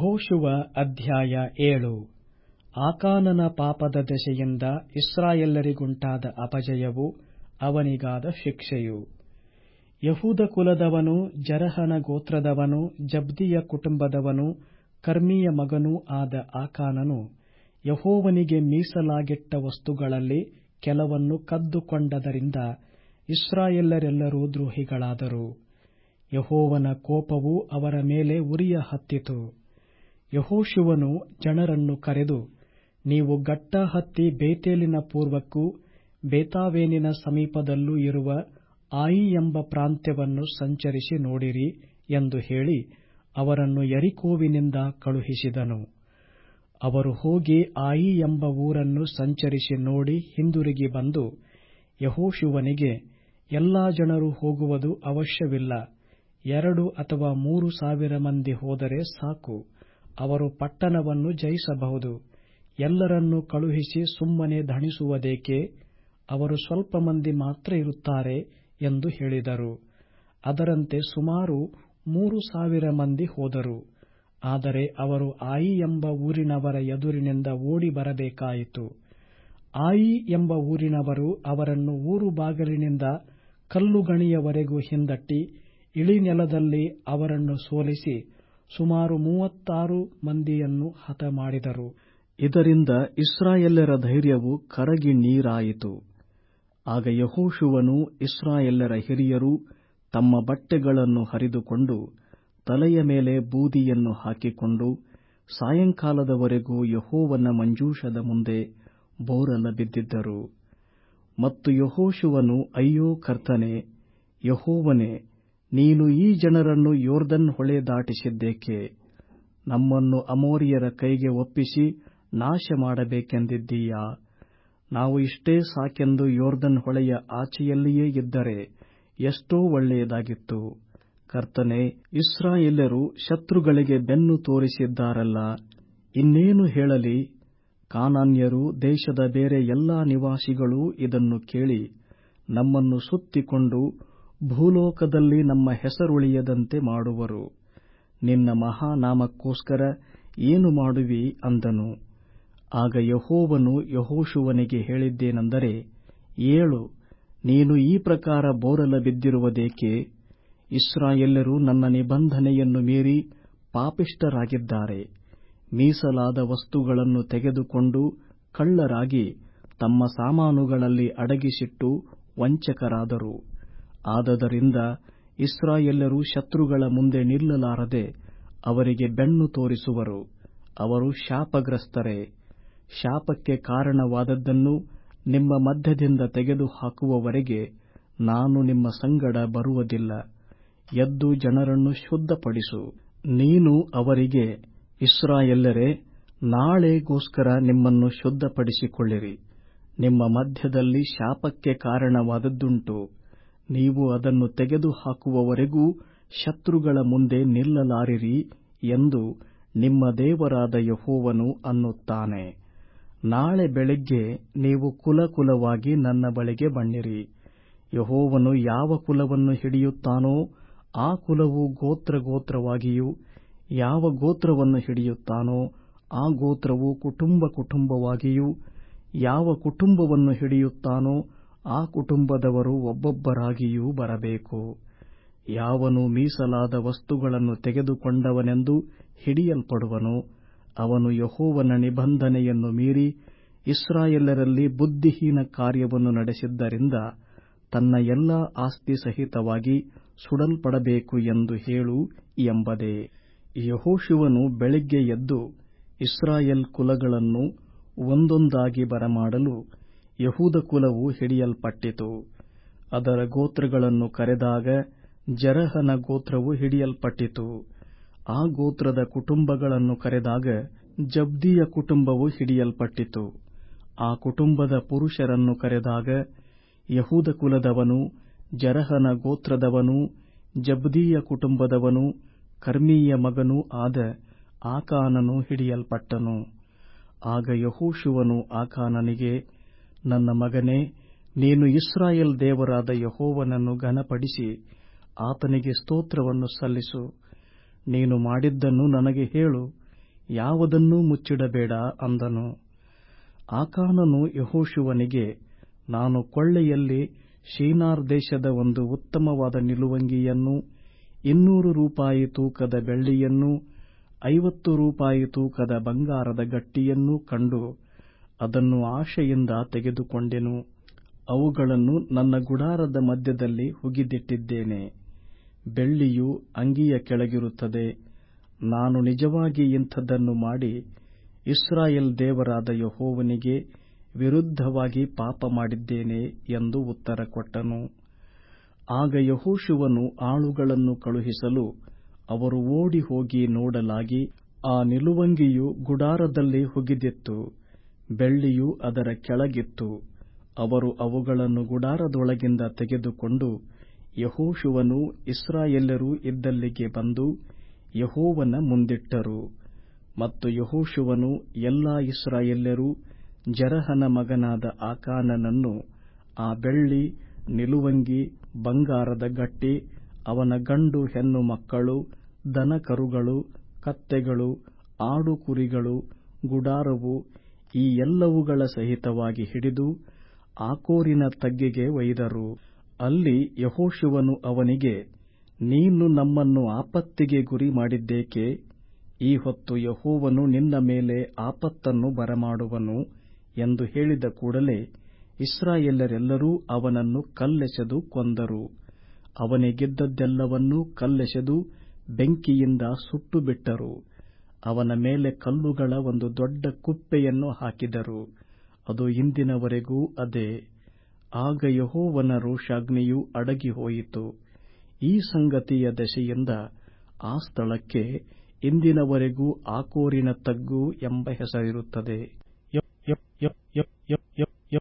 ಯೆಹೋಶುವ ಅಧ್ಯಾಯ ಏಳು ಆಕಾನನ ಪಾಪದ ದೆಸೆಯಿಂದ ಇಸ್ರಾಯೇಲರಿಗುಂಟಾದ ಅಪಜಯವು ಅವನಿಗಾದ ಶಿಕ್ಷೆಯು ಯಹೂದ ಕುಲದವನೂ ಜೆರಹನ ಗೋತ್ರದವನೂ ಜಬ್ದಿಯ ಕುಟುಂಬದವನೂ ಕರ್ಮೀಯ ಮಗನೂ ಆದ ಆಕಾನನು ಯೆಹೋವನಿಗೆ ಮೀಸಲಾಗಿಟ್ಟ ವಸ್ತುಗಳಲ್ಲಿ ಕೆಲವನ್ನು ಕದ್ದುಕೊಂಡದರಿಂದ ಇಸ್ರಾಯೇಲರೆಲ್ಲರೂ ದ್ರೋಹಿಗಳಾದರು ಯೆಹೋವನ ಕೋಪವು ಅವರ ಮೇಲೆ ಉರಿಯ ಹತ್ತಿತು ಯೆಹೋಶುವನು ಜನರನ್ನು ಕರೆದು ನೀವು ಗಟ್ಟಾ ಹತ್ತಿ ಬೇತೇಲಿನ ಪೂರ್ವಕ್ಕೂ ಬೇತಾವೆನಿನ ಸಮೀಪದಲ್ಲೂ ಇರುವ ಆಯಿ ಎಂಬ ಪ್ರಾಂತ್ಯವನ್ನು ಸಂಚರಿಸಿ ನೋಡಿರಿ ಎಂದು ಹೇಳಿ ಅವರನ್ನು ಯೆರಿಕೋವಿನಿಂದ ಕಳುಹಿಸಿದನು ಅವರು ಹೋಗಿ ಆಯಿ ಎಂಬ ಊರನ್ನು ಸಂಚರಿಸಿ ನೋಡಿ ಹಿಂದಿರುಗಿ ಬಂದು ಯೆಹೋಶುವನಿಗೆ ಎಲ್ಲಾ ಜನರು ಹೋಗುವುದು ಅವಶ್ಯವಿಲ್ಲ ಎರಡು ಅಥವಾ ಮೂರು ಸಾವಿರ ಮಂದಿ ಹೋದರೆ ಸಾಕು ಅವರು ಪಟ್ಟಣವನ್ನು ಜಯಿಸಬಹುದು ಎಲ್ಲರನ್ನೂ ಕಳುಹಿಸಿ ಸುಮ್ಮನೆ ದಣಿಸುವುದೇಕೆ ಅವರು ಸ್ವಲ್ಪ ಮಂದಿ ಮಾತ್ರ ಇರುತ್ತಾರೆ ಎಂದು ಹೇಳಿದರು ಅದರಂತೆ ಸುಮಾರು ಮೂರು ಸಾವಿರ ಮಂದಿ ಹೋದರು ಆದರೆ ಅವರು ಆಯಿ ಎಂಬ ಊರಿನವರ ಎದುರಿನಿಂದ ಓಡಿ ಬರಬೇಕಾಯಿತು ಆಯಿ ಎಂಬ ಊರಿನವರು ಅವರನ್ನು ಊರು ಬಾಗಿಲಿನಿಂದ ಕಲ್ಲುಗಣಿಯವರೆಗೂ ಹಿಂದಟ್ಟಿ ಇಳಿನೆಲದಲ್ಲಿ ಅವರನ್ನು ಸೋಲಿಸಿ ಸುಮಾರು ಮೂವತ್ತಾರು ಮಂದಿಯನ್ನು ಹತಮಾಡಿದರು ಇದರಿಂದ ಇಸ್ರಾಯೇಲ್ಯರ ಧೈರ್ಯವು ಕರಗಿ ನೀರಾಯಿತು ಆಗ ಯೆಹೋಶುವನೂ ಇಸ್ರಾಯೇಲ್ಯರ ಹಿರಿಯರೂ ತಮ್ಮ ಬಟ್ಟೆಗಳನ್ನು ಹರಿದುಕೊಂಡು ತಲೆಯ ಮೇಲೆ ಬೂದಿಯನ್ನು ಹಾಕಿಕೊಂಡು ಸಾಯಂಕಾಲದವರೆಗೂ ಯೆಹೋವನ ಮಂಜೂಷದ ಮುಂದೆ ಬೋರಲ ಬಿದ್ದಿದ್ದರು ಮತ್ತು ಯೆಹೋಶುವನು ಅಯ್ಯೋ ಕರ್ತನೇ ಯೆಹೋವನೇ ನೀನು ಈ ಜನರನ್ನು ಯೊರ್ದನ್ ಹೊಳೆ ದಾಟಿಸಿದ್ದೇಕೆ ನಮ್ಮನ್ನು ಅಮೋರಿಯರ ಕೈಗೆ ಒಪ್ಪಿಸಿ ನಾಶ ಮಾಡಬೇಕೆಂದಿದ್ದೀಯಾ ನಾವು ಇಷ್ಟೇ ಸಾಕೆಂದು ಯೊರ್ದನ್ ಹೊಳೆಯ ಆಚೆಯಲ್ಲಿಯೇ ಇದ್ದರೆ ಎಷ್ಟೋ ಒಳ್ಳೆಯದಾಗಿತ್ತು ಕರ್ತನೇ ಇಸ್ರಾಯೇಲ್ಯರು ಶತ್ರುಗಳಿಗೆ ಬೆನ್ನು ತೋರಿಸಿದ್ದಾರಲ್ಲ ಇನ್ನೇನು ಹೇಳಲಿ ಕಾನಾನ್ಯರು ದೇಶದ ಬೇರೆ ಎಲ್ಲಾ ನಿವಾಸಿಗಳೂ ಇದನ್ನು ಕೇಳಿ ನಮ್ಮನ್ನು ಸುತ್ತಿಕೊಂಡು ಭೂಲೋಕದಲ್ಲಿ ನಮ್ಮ ಹೆಸರುಳಿಯದಂತೆ ಮಾಡುವರು ನಿನ್ನ ಮಹಾನಾಮಕ್ಕೋಸ್ಕರ ಏನು ಮಾಡುವಿ ಅಂದನು ಆಗ ಯೆಹೋವನು ಯೆಹೋಶುವನಿಗೆ ಹೇಳಿದ್ದೇನೆಂದರೆ ಏಳು ನೀನು ಈ ಪ್ರಕಾರ ಬೋರಲ ಬಿದ್ದಿರುವುದೇಕೆ ಇಸ್ರಾಯೇಲ್ಯರು ನನ್ನ ನಿಬಂಧನೆಯನ್ನು ಮೀರಿ ಪಾಪಿಷ್ಠರಾಗಿದ್ದಾರೆ ಮೀಸಲಾದ ವಸ್ತುಗಳನ್ನು ತೆಗೆದುಕೊಂಡು ಕಳ್ಳರಾಗಿ ತಮ್ಮ ಸಾಮಾನುಗಳಲ್ಲಿ ಅಡಗಿಸಿಟ್ಟು ವಂಚಕರಾದರು ಆದದರಿಂದ ಇಸ್ರಾಯೇಲ್ಯರು ಶತ್ರುಗಳ ಮುಂದೆ ನಿಲ್ಲಲಾರದೆ ಅವರಿಗೆ ಬೆನ್ನು ತೋರಿಸುವರು ಅವರು ಶಾಪಗ್ರಸ್ತರೇ ಶಾಪಕ್ಕೆ ಕಾರಣವಾದದ್ದನ್ನು ನಿಮ್ಮ ಮಧ್ಯದಿಂದ ತೆಗೆದುಹಾಕುವವರೆಗೆ ನಾನು ನಿಮ್ಮ ಸಂಗಡ ಬರುವುದಿಲ್ಲ ಎದ್ದು ಜನರನ್ನು ಶುದ್ಧಪಡಿಸು ನೀನು ಅವರಿಗೆ ಇಸ್ರಾಯೇಲ್ಯರೇ ನಾಳೆಗೋಸ್ಕರ ನಿಮ್ಮನ್ನು ಶುದ್ಧಪಡಿಸಿಕೊಳ್ಳಿರಿ ನಿಮ್ಮ ಮಧ್ಯದಲ್ಲಿ ಶಾಪಕ್ಕೆ ಕಾರಣವಾದದ್ದುಂಟು ನೀವು ಅದನ್ನು ತೆಗೆದುಹಾಕುವವರೆಗೂ ಶತ್ರುಗಳ ಮುಂದೆ ನಿಲ್ಲಲಾರಿರಿ ಎಂದು ನಿಮ್ಮ ದೇವರಾದ ಯೆಹೋವನು ಅನ್ನುತ್ತಾನೆ ನಾಳೆ ಬೆಳಿಗ್ಗೆ ನೀವು ಕುಲಕುಲವಾಗಿ ನನ್ನ ಬಳಿಗೆ ಬನ್ನಿರಿ ಯೆಹೋವನು ಯಾವ ಕುಲವನ್ನು ಹಿಡಿಯುತ್ತಾನೋ ಆ ಕುಲವು ಗೋತ್ರ ಗೋತ್ರವಾಗಿಯೂ ಯಾವ ಗೋತ್ರವನ್ನು ಹಿಡಿಯುತ್ತಾನೋ ಆ ಗೋತ್ರವು ಕುಟುಂಬ ಕುಟುಂಬವಾಗಿಯೂ ಯಾವ ಕುಟುಂಬವನ್ನು ಹಿಡಿಯುತ್ತಾನೋ ಆ ಕುಟುಂಬದವರು ಒಬ್ಬೊಬ್ಬರಾಗಿಯೂ ಬರಬೇಕು ಯಾವನು ಮೀಸಲಾದ ವಸ್ತುಗಳನ್ನು ತೆಗೆದುಕೊಂಡವನೆಂದು ಹಿಡಿಯಲ್ಪಡುವನೋ ಅವನು ಯೆಹೋವನ ನಿಬಂಧನೆಯನ್ನು ಮೀರಿ ಇಸ್ರಾಯೇಲರಲ್ಲಿ ಬುದ್ಧಿಹೀನ ಕಾರ್ಯವನ್ನು ನಡೆಸಿದ್ದರಿಂದ ತನ್ನ ಎಲ್ಲಾ ಆಸ್ತಿ ಸಹಿತವಾಗಿ ಸುಡಲ್ಪಡಬೇಕು ಎಂದು ಹೇಳು ಎಂಬುದೇ ಯೆಹೋಶುವನು ಬೆಳಿಗ್ಗೆ ಎದ್ದು ಇಸ್ರಾಯೇಲ್ ಕುಲಗಳನ್ನು ಒಂದೊಂದಾಗಿ ಬರಮಾಡಲು ಯಹೂದ ಕುಲವು ಹಿಡಿಯಲ್ಪಟ್ಟಿತು ಅದರ ಗೋತ್ರಗಳನ್ನು ಕರೆದಾಗ ಜೆರಹನ ಗೋತ್ರವು ಹಿಡಿಯಲ್ಪಟ್ಟಿತು ಆ ಗೋತ್ರದ ಕುಟುಂಬಗಳನ್ನು ಕರೆದಾಗ ಜಬ್ದಿಯ ಕುಟುಂಬವು ಹಿಡಿಯಲ್ಪಟ್ಟಿತು ಆ ಕುಟುಂಬದ ಪುರುಷರನ್ನು ಕರೆದಾಗ ಯಹೂದ ಕುಲದವನು ಜೆರಹನ ಗೋತ್ರದವನೂ ಜಬ್ದಿಯ ಕುಟುಂಬದವನೂ ಕರ್ಮೀಯ ಮಗನೂ ಆದ ಆಕಾನನು ಹಿಡಿಯಲ್ಪಟ್ಟನು ಆಗ ಯೆಹೋಶುವನು ಆಕಾನನಿಗೆ ನನ್ನ ಮಗನೇ ನೀನು ಇಸ್ರಾಯೇಲ್ ದೇವರಾದ ಯೆಹೋವನನ್ನು ಘನಪಡಿಸಿ ಆತನಿಗೆ ಸ್ತೋತ್ರವನ್ನು ಸಲ್ಲಿಸು ನೀನು ಮಾಡಿದ್ದನ್ನು ನನಗೆ ಹೇಳು ಯಾವುದನ್ನೂ ಮುಚ್ಚಿಡಬೇಡ ಅಂದನು ಆಕಾನನು ಯಹೋಶುವನಿಗೆ ನಾನು ಕೊಳ್ಳೆಯಲ್ಲಿ ಶೀನಾರ್ ದೇಶದ ಒಂದು ಉತ್ತಮವಾದ ನಿಲುವಂಗಿಯನ್ನೂ ಇನ್ನೂರು ರೂಪಾಯಿ ತೂಕದ ಬೆಳ್ಳಿಯನ್ನೂ ಐವತ್ತು ರೂಪಾಯಿ ತೂಕದ ಬಂಗಾರದ ಗಟ್ಟಿಯನ್ನೂ ಕಂಡು ಅದನ್ನು ಆಶೆಯಿಂದ ತೆಗೆದುಕೊಂಡೆನು ಅವುಗಳನ್ನು ನನ್ನ ಗುಡಾರದ ಮಧ್ಯದಲ್ಲಿ ಹುಗಿದಿಟ್ಟಿದ್ದೇನೆ ಬೆಳ್ಳಿಯು ಅಂಗಿಯ ಕೆಳಗಿರುತ್ತದೆ ನಾನು ನಿಜವಾಗಿ ಇಂಥದನ್ನು ಮಾಡಿ ಇಸ್ರಾಯೇಲ್ ದೇವರಾದ ಯಹೋವನಿಗೆ ವಿರುದ್ಧವಾಗಿ ಪಾಪ ಮಾಡಿದ್ದೇನೆ ಎಂದು ಉತ್ತರ ಕೊಟ್ಟನು ಆಗ ಯಹೋಶುವನು ಆಳುಗಳನ್ನು ಕಳುಹಿಸಲು ಅವರು ಓಡಿ ಹೋಗಿ ನೋಡಲಾಗಿ ಆ ನಿಲುವಂಗಿಯು ಗುಡಾರದಲ್ಲಿ ಹುಗಿದಿತ್ತು ಬೆಳ್ಳಿಯು ಅದರ ಕೆಳಗಿತ್ತು ಅವರು ಅವುಗಳನ್ನು ಗುಡಾರದೊಳಗಿಂದ ತೆಗೆದುಕೊಂಡು ಯಹೋಶುವನು ಇಸ್ರಾಯೇಲ್ಯರೂ ಇದ್ದಲ್ಲಿಗೆ ಬಂದು ಯಹೋವನ ಮುಂದಿಟ್ಟರು ಮತ್ತು ಯಹೋಶುವನು ಎಲ್ಲಾ ಇಸ್ರಾಯೇಲ್ಯರೂ ಜೆರಹನ ಮಗನಾದ ಆಕಾನನನ್ನು ಆ ಬೆಳ್ಳಿ ನಿಲುವಂಗಿ ಬಂಗಾರದ ಗಟ್ಟಿ ಅವನ ಗಂಡು ಹೆಣ್ಣು ಮಕ್ಕಳು ದನಕರುಗಳು ಕತ್ತೆಗಳು ಆಡು ಕುರಿಗಳು ಗುಡಾರವು ಈ ಎಲ್ಲವುಗಳ ಸಹಿತವಾಗಿ ಹಿಡಿದು ಆಕೋರಿನ ತಗ್ಗಿಗೆ ಒಯ್ದರು ಅಲ್ಲಿ ಯಹೋಶುವನು ಅವನಿಗೆ ನೀನು ನಮ್ಮನ್ನು ಆಪತ್ತಿಗೆ ಗುರಿ ಮಾಡಿದ್ದೇಕೆ ಈ ಹೊತ್ತು ಯಹೋವನು ನಿನ್ನ ಮೇಲೆ ಆಪತ್ತನ್ನು ಬರಮಾಡುವನು ಎಂದು ಹೇಳಿದ ಕೂಡಲೇ ಇಸ್ರಾಯೇಲರೆಲ್ಲರೂ ಅವನನ್ನು ಕಲ್ಲೆಸೆದು ಕೊಂದರು ಅವನಿಗಿದ್ದದ್ದೆಲ್ಲವನ್ನೂ ಕಲ್ಲೆಸೆದು ಬೆಂಕಿಯಿಂದ ಸುಟ್ಟುಬಿಟ್ಟರು ಅವನ ಮೇಲೆ ಕಲ್ಲುಗಳ ಒಂದು ದೊಡ್ಡ ಕುಪ್ಪೆಯನ್ನು ಹಾಕಿದರು ಅದು ಇಂದಿನವರೆಗೂ ಅದೇ ಆಗ ಯಹೋವನ ರೋಷಾಗ್ನಿಯು ಅಡಗಿ ಹೋಯಿತು ಈ ಸಂಗತಿಯ ದೆಸೆಯಿಂದ ಆ ಸ್ಥಳಕ್ಕೆ ಇಂದಿನವರೆಗೂ ಆಕೋರಿನ ತಗ್ಗು ಎಂಬ ಹೆಸರಿರುತ್ತದೆ